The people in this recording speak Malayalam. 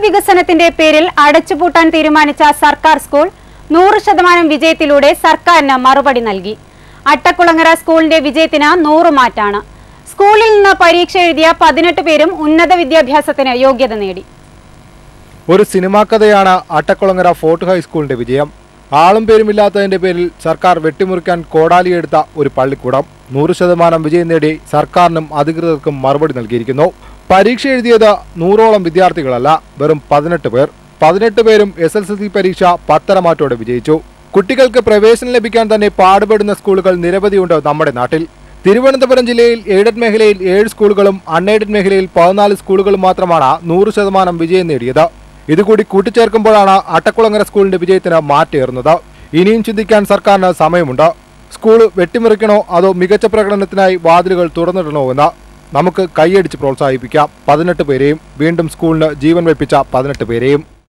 വികസനത്തിന്റെ പേരിൽ അടച്ചുപൂട്ടാൻ തീരുമാനിച്ച സർക്കാർ സ്കൂൾ നൂറ് ശതമാനം വിജയത്തിലൂടെ സർക്കാരിന് മറുപടി നൽകി അട്ടക്കുളങ്ങര സ്കൂളിന്റെ വിജയത്തിന് നൂറ് മാറ്റാണ് സ്കൂളിൽ നിന്ന് പരീക്ഷ എഴുതിയ പതിനെട്ട് പേരും ഉന്നത വിദ്യാഭ്യാസത്തിന് യോഗ്യത നേടി ഒരു സിനിമാ കഥയാണ് അട്ടക്കുളങ്ങര ഫോർട്ട് ഹൈസ്കൂളിന്റെ വിജയം ആളും പേരുമില്ലാത്തതിന്റെ പേരിൽ സർക്കാർ വെട്ടിമുറിക്കാൻ കോടാലിയെടുത്ത ഒരു പള്ളിക്കൂടം നൂറ് ശതമാനം വിജയം നേടി സർക്കാരിനും അധികൃതർക്കും മറുപടി നൽകിയിരിക്കുന്നു പരീക്ഷ എഴുതിയത് നൂറോളം വിദ്യാർത്ഥികളല്ല വെറും പതിനെട്ട് പേർ പതിനെട്ട് പേരും എസ് എൽ സി പരീക്ഷ പത്തര മാറ്റോടെ വിജയിച്ചു കുട്ടികൾക്ക് പ്രവേശനം ലഭിക്കാൻ തന്നെ പാടുപെടുന്ന സ്കൂളുകൾ നിരവധിയുണ്ട് നമ്മുടെ നാട്ടിൽ തിരുവനന്തപുരം ജില്ലയിൽ എയ്ഡഡ് മേഖലയിൽ ഏഴ് സ്കൂളുകളും അൺഎയ്ഡഡ് മേഖലയിൽ പതിനാല് സ്കൂളുകളും മാത്രമാണ് നൂറ് ശതമാനം വിജയം നേടിയത് ഇതുകൂടി കൂട്ടിച്ചേർക്കുമ്പോഴാണ് അട്ടക്കുളങ്ങര സ്കൂളിന്റെ വിജയത്തിന് മാറ്റേറുന്നത് ഇനിയും ചിന്തിക്കാൻ സർക്കാരിന് സമയമുണ്ട് സ്കൂൾ വെട്ടിമുറിക്കണോ അതോ മികച്ച പ്രകടനത്തിനായി വാതിലുകൾ തുറന്നിടണോ എന്ന് നമുക്ക് കൈയടിച്ച് പ്രോത്സാഹിപ്പിക്കാം പതിനെട്ട് പേരെയും വീണ്ടും സ്കൂളിന് ജീവൻ വെപ്പിച്ച പതിനെട്ട് പേരെയും